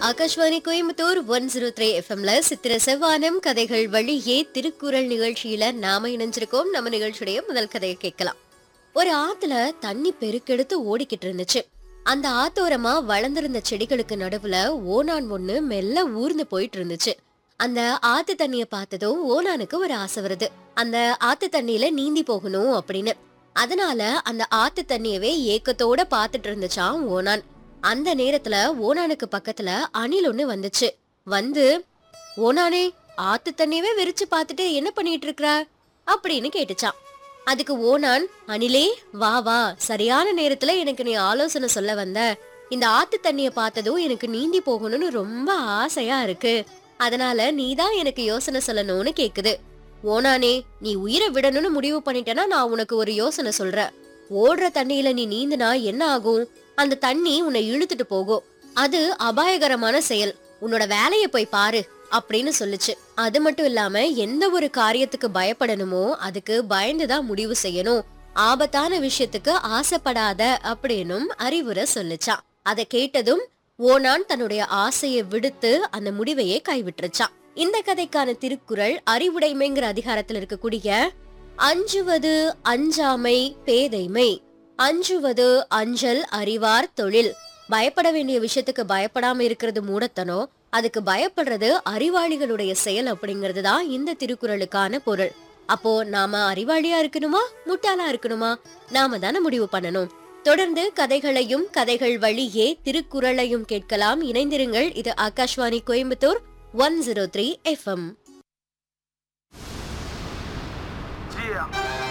Akashvani Coimbatore one zero three எஃப்எம்ல சித்திர செவ்வானம் கதைகள் வழியே திருக்குறள் நிகழ்ச்சியில நாம இணைஞ்சிருக்கோம் நம்ம நிகழ்ச்சியுடைய முதல் கதையை கேட்கலாம் ஒரு ஆத்துல தண்ணி பெருக்கெடுத்து ஓடிக்கிட்டு இருந்துச்சு அந்த ஆத்தோரமா வளர்ந்திருந்த செடிகளுக்கு நடுவுல ஓனான் ஒண்ணு மெல்ல ஊர்ந்து போயிட்டு இருந்துச்சு அந்த ஆத்து தண்ணிய பார்த்ததும் ஓனானுக்கு ஒரு ஆசை வருது அந்த ஆத்து தண்ணியில நீந்தி போகணும் அப்படின்னு அதனால அந்த ஆத்து தண்ணியவே ஏக்கத்தோட பாத்துட்டு இருந்துச்சான் ஓனான் அந்த நேரத்துல ஓனானுக்கு பக்கத்துல அணில் ஒண்ணு வந்துச்சு வந்து ஓனானே ஆத்து தண்ணியவே வெறிச்சு பார்த்துட்டு என்ன பண்ணிட்டு இருக்கற அப்படின்னு கேட்டுச்சான் அதுக்கு ஓனான் அணிலே வா வா சரியான நேரத்துல எனக்கு நீ ஆலோசனை சொல்ல வந்த இந்த ஆத்து தண்ணிய பார்த்ததும் எனக்கு நீந்தி போகணும்னு ரொம்ப ஆசையா இருக்கு அதனால நீதான் எனக்கு யோசனை சொல்லணும்னு கேக்குது ஓனானே நீ உயிரை விடணும்னு முடிவு பண்ணிட்டேன்னா நான் உனக்கு ஒரு யோசனை சொல்றேன் ஓடுற தண்ணியில நீ நீந்தினா என்ன ஆகும் அந்த தண்ணி உன்னை இழுத்துட்டு போகும் அது அபாயகரமான செயல் உன்னோட வேலைய போய் பாரு அப்படின்னு சொல்லுச்சு அது மட்டும் இல்லாம எந்த ஒரு காரியத்துக்கு பயப்படணுமோ அதுக்கு பயந்துதான் முடிவு செய்யணும் ஆபத்தான விஷயத்துக்கு ஆசைப்படாத அப்படின்னும் அறிவுரை சொல்லுச்சான் அதை கேட்டதும் ஓனான் தன்னுடைய ஆசையை விடுத்து அந்த முடிவையே கைவிட்டுருச்சான் இந்த கதைக்கான திருக்குறள் அறிவுடைமைங்கிற அதிகாரத்துல இருக்கக்கூடிய அஞ்சுவது அஞ்சாமை பேதைமை அஞ்சுவது அஞ்சல் அறிவார் தொழில் பயப்பட வேண்டிய விஷயத்துக்கு பயப்படாம இருக்கிறது மூடத்தனம் அதுக்கு பயப்படுறது அறிவாளிகளுடைய செயல் அப்படிங்கிறது தான் இந்த திருக்குறளுக்கான பொருள் அப்போ நாம அறிவாளியா இருக்கணுமா முட்டாளா இருக்கணுமா நாம தானே முடிவு பண்ணணும் தொடர்ந்து கதைகளையும் கதைகள் வழியே திருக்குறளையும் கேட்கலாம் இணைந்திருங்கள் இது Akashvani Coimbatore one zero three FM Yeah.